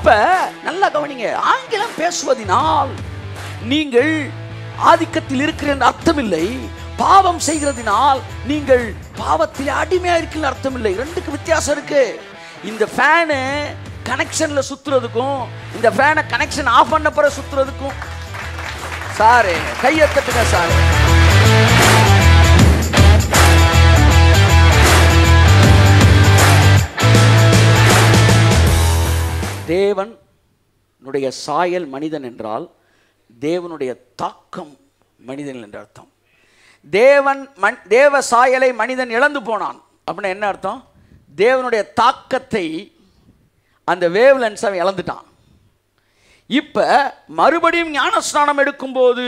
அப்ப நல்லா கவனிங்க ஆங்கிலம் பேசுவதினால் நீங்கள் ஆதிக்கத்தில் இருக்கிற என்று அர்த்தமில்லை பாவம் செய்கிறதினால் நீங்கள் பாவத்தில் அடிமையா இருக்கிற அர்த்தம் இல்லை ரெண்டுக்கு வித்தியாசம் இருக்கு இந்த ஃபேனு கனெக்ஷன்ல சுத்துறதுக்கும் இந்த ஃபேனை கனெக்ஷன் ஆஃப் பண்ண பிறகு சுத்துறதுக்கும் சாரு கையை தட்டுங்க சாரு தேவனுடைய சாயல் மனிதன் என்றால் தேவனுடைய தாக்கம் மனிதன் என்று அர்த்தம் தேவன் மண் தேவ சாயலை மனிதன் இழந்து போனான் அப்படின்னா என்ன அர்த்தம் தேவனுடைய தாக்கத்தை அந்த வேவ்லன்ஸ் அவன் இழந்துட்டான் இப்போ மறுபடியும் ஞானஸ்நானம் எடுக்கும்போது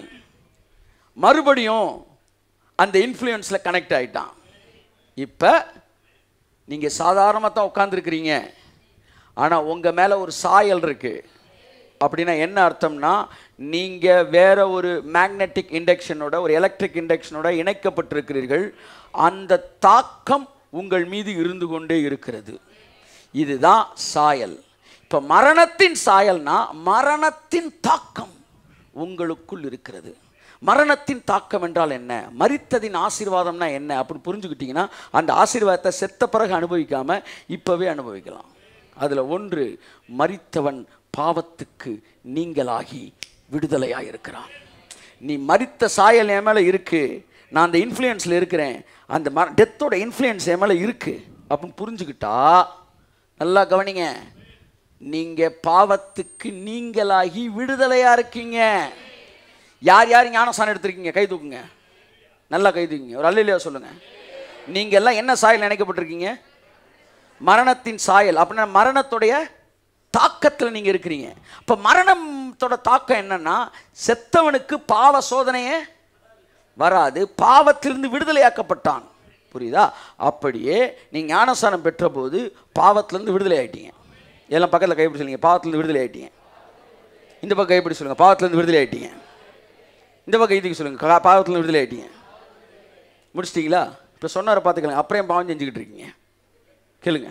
மறுபடியும் அந்த இன்ஃப்ளூயன்ஸில் கனெக்ட் ஆயிட்டான் இப்போ நீங்கள் சாதாரணமாக தான் உட்காந்துருக்கிறீங்க ஆனால் உங்கள் மேலே ஒரு சாயல் இருக்குது அப்படின்னா என்ன அர்த்தம்னா நீங்கள் வேற ஒரு மேக்னெட்டிக் இண்டக்ஷனோட ஒரு எலக்ட்ரிக் இண்டக்ஷனோட இணைக்கப்பட்டிருக்கிறீர்கள் அந்த தாக்கம் உங்கள் மீது இருந்து கொண்டே இருக்கிறது இதுதான் சாயல் இப்போ மரணத்தின் சாயல்னா மரணத்தின் தாக்கம் உங்களுக்குள் இருக்கிறது மரணத்தின் தாக்கம் என்றால் என்ன மரித்ததின் ஆசீர்வாதம்னா என்ன அப்படின்னு புரிஞ்சுக்கிட்டீங்கன்னா அந்த ஆசீர்வாதத்தை செத்த பிறகு அனுபவிக்காம இப்பவே அனுபவிக்கலாம் அதுல ஒன்று மரித்தவன் பாவத்துக்கு நீங்களாகி விடுதலையாக இருக்கிறான் நீ மரித்த சாயல் என் மேலே இருக்கு நான் அந்த இன்ஃப்ளூயன்ஸில் இருக்கிறேன் அந்த ம டெத்தோட இன்ஃப்ளூயன்ஸ் என் மேலே இருக்கு அப்படின்னு புரிஞ்சுக்கிட்டா நல்லா கவனிங்க நீங்க பாவத்துக்கு நீங்களாகி விடுதலையா இருக்கீங்க யார் யார் ஞானசானம் எடுத்திருக்கீங்க கை தூக்குங்க நல்லா கை தூக்குங்க ஒரு அல்லையா சொல்லுங்க நீங்க எல்லாம் என்ன சாயல் நினைக்கப்பட்டிருக்கீங்க மரணத்தின் சாயல் அப்படின்னா மரணத்துடைய தாக்கத்தில் நீங்க இருக்கிறீங்க அப்ப மரணத்தோட தாக்கம் என்னன்னா செத்தவனுக்கு பாவ சோதனையே வராது பாவத்திலிருந்து விடுதலையாக்கப்பட்டான் புரியுதா அப்படியே நீங்க ஞானஸ்தானம் பெற்றபோது பாவத்திலிருந்து விடுதலை ஆயிட்டீங்க எல்லாம் பக்கத்தில் கைப்பிடி சொல்லுங்க பாவத்திலிருந்து விடுதலை ஆயிட்டீங்க இந்த பக்கம் கைப்பிடி சொல்லுங்க பாவத்திலிருந்து விடுதலை ஆயிட்டீங்க இந்த பக்கம் இதுக்கு சொல்லுங்க கா- பாவத்திலிருந்து விடுதலை ஆயிட்டீங்க முடிச்சிட்டீங்களா இப்போ சொன்னாரை பார்த்துக்கலாம் அப்புறம் பாவம் செஞ்சுக்கிட்டு இருக்கீங்க கேளுங்க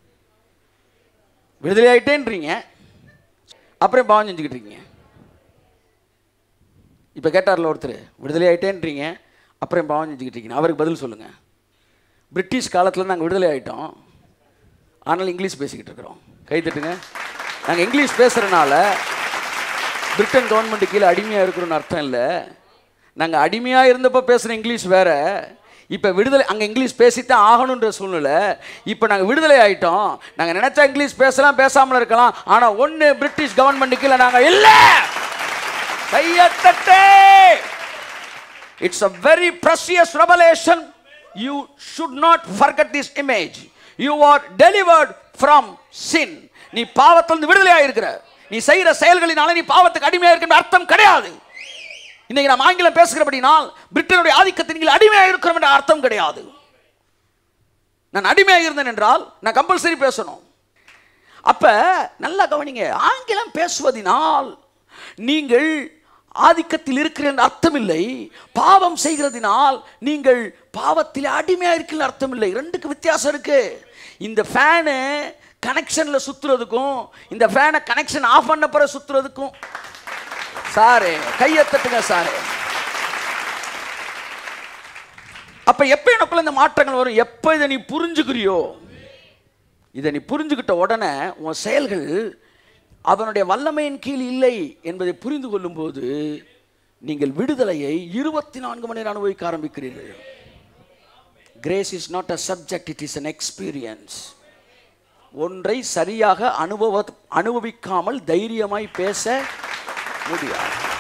விடுதலை ஆயிட்டேன்றீங்க அப்புறம் பாவம் செஞ்சுக்கிட்டு இருக்கீங்க இப்போ கேட்டார்ல ஒருத்தர் விடுதலை ஆயிட்டேன்றீங்க அப்புறம் பாவம் செஞ்சுக்கிட்டு இருக்கீங்க அவருக்கு பதில் சொல்லுங்கள் பிரிட்டிஷ் காலத்தில் நாங்கள் விடுதலை ஆயிட்டோம் ஆனால் இங்கிலீஷ் பேசிக்கிட்டு இருக்கிறோம் கை தட்டுங்க நாங்கள் இங்கிலீஷ் பேசுகிறனால பிரிட்டன் கவர்மெண்ட் கீழே அடிமையாக இருக்கிறோன்னு அர்த்தம் இல்லை நாங்கள் அடிமையாக இருந்தப்போ பேசுகிற இங்கிலீஷ் வேற இப்போ விடுதலை அங்கே இங்கிலீஷ் பேசித்தான் ஆகணுன்ற சூழ்நிலை இப்போ நாங்கள் விடுதலை ஆயிட்டோம் நாங்கள் நினச்சா இங்கிலீஷ் பேசலாம் பேசாமல் இருக்கலாம் ஆனால் ஒன்று பிரிட்டிஷ் கவர்மெண்ட் கீழே நாங்கள் இல்லை கையத்தட்டே It's a very precious revelation. You should not forget this image. You are delivered from sin. நீ பாவத்திலிருந்து விடுதலையாக இருக்கிற நீ செய்கிற செயல்களினால நீ பாவத்துக்கு அடிமையாக இருக்கின்ற அர்த்தம் கிடையாது இன்னைக்கு நாம் ஆங்கிலம் பேசுகிறபடினால் பிரிட்டனுடைய ஆதிக்கத்தின் கீழ் அடிமையாக இருக்கிறோம் என்ற அர்த்தம் கிடையாது நான் அடிமையாக இருந்தேன் என்றால் நான் கம்பல்சரி பேசணும் அப்ப நல்லா கவனிங்க ஆங்கிலம் பேசுவதினால் நீங்கள் ஆதிக்கத்தில் இருக்கிற என்ற அர்த்தம் இல்லை பாவம் செய்கிறதினால் நீங்கள் பாவத்தில் அடிமையா இருக்கிற அர்த்தம் இல்லை ரெண்டுக்கு வித்தியாசம் இருக்கு இந்த ஃபேனு கனெக்ஷன்ல சுத்துறதுக்கும் இந்த ஃபேனை கனெக்ஷன் ஆஃப் பண்ண பிறகு சுத்துறதுக்கும் சாரு கையை தட்டுங்க சாரு அப்ப எப்ப எனக்குள்ள இந்த மாற்றங்கள் வரும் எப்ப இதை நீ புரிஞ்சுக்கிறியோ இதை நீ புரிஞ்சுக்கிட்ட உடனே உன் செயல்கள் அவனுடைய வல்லமையின் கீழ் இல்லை என்பதை புரிந்து கொள்ளும்போது நீங்கள் விடுதலையை இருபத்தி நான்கு மணி நேரம் அனுபவிக்க ஆரம்பிக்கிறீர்கள் grace is not a subject it is an experience ஒன்றை சரியாக அனுபவ அனுபவிக்காமல் தைரியமாய் பேச முடியாது